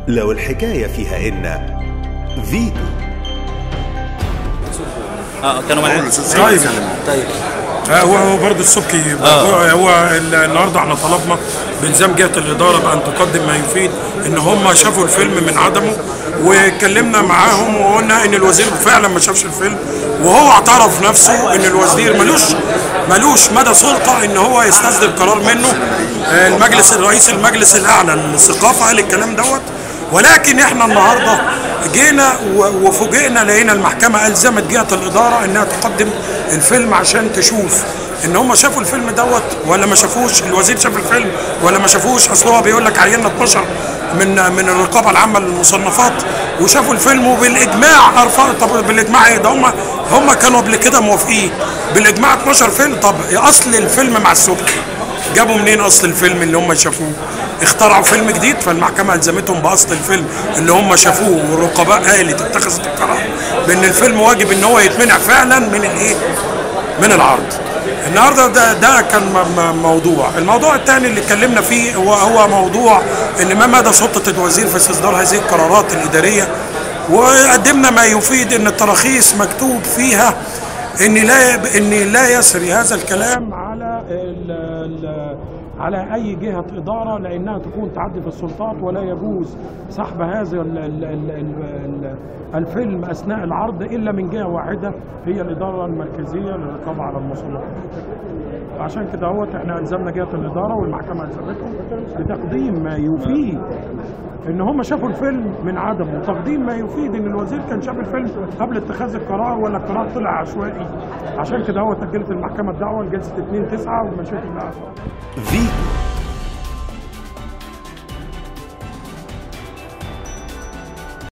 لو الحكاية فيها إن فيتو اه كانوا معانا طيب طيب آه، هو هو برضه السبكي آه. هو ال- النهارده احنا طلبنا بلزام جهه الاداره بان تقدم ما يفيد ان هم شافوا الفيلم من عدمه واتكلمنا معاهم وقلنا ان الوزير فعلا ما شافش الفيلم وهو اعترف نفسه ان الوزير ملوش ملوش مدى سلطه ان هو يستصدر قرار منه آه، المجلس الرئيس المجلس الاعلى للثقافه قال الكلام دوت ولكن احنا النهارده جينا و- وفوجئنا لقينا المحكمه الزمت جهه الاداره انها تقدم الفيلم عشان تشوف ان هم شافوا الفيلم دوت ولا ما شافوش الوزير شاف الفيلم ولا ما شافوش اصل هو بيقول لك عيننا 12 من من الرقابه العامه للمصنفات وشافوا الفيلم وبالاجماع ارفع طب بالاجماع ايه ده هم هم كانوا قبل كده موافقين بالاجماع 12 فيلم طب اصل الفيلم مع السبكي جابوا منين اصل الفيلم اللي هم شافوه اخترعوا فيلم جديد فالمحكمه الزمتهم باصل الفيلم اللي هم شافوه والرقباء قالت اتخذت القرار بان الفيلم واجب ان هو يتمنع فعلا من الايه من العرض النهارده ده ده كان م- م- موضوع الموضوع الثاني اللي اتكلمنا فيه هو هو موضوع ان ما مدى سلطه الوزير في استصدار هذه القرارات الاداريه وقدمنا ما يفيد ان التراخيص مكتوب فيها ان لا ان لا يسري هذا الكلام على ال ال على اي جهه اداره لانها تكون تعدي في السلطات ولا يجوز سحب هذا ال ال ال ال ال الفيلم اثناء العرض الا من جهه واحده هي الاداره المركزيه للرقابه على المصنفات. عشان كده اهوت احنا الزمنا جهه الاداره والمحكمه الزمتهم بتقديم ما يفيد ان هم شافوا الفيلم من عدمه وتقديم ما يفيد ان الوزير كان شاف الفيلم قبل اتخاذ القرار ولا القرار طلع عشوائي عشان كده هو سجلت المحكمه الدعوه لجلسه 2 9 ومشيت الدعوه فيتو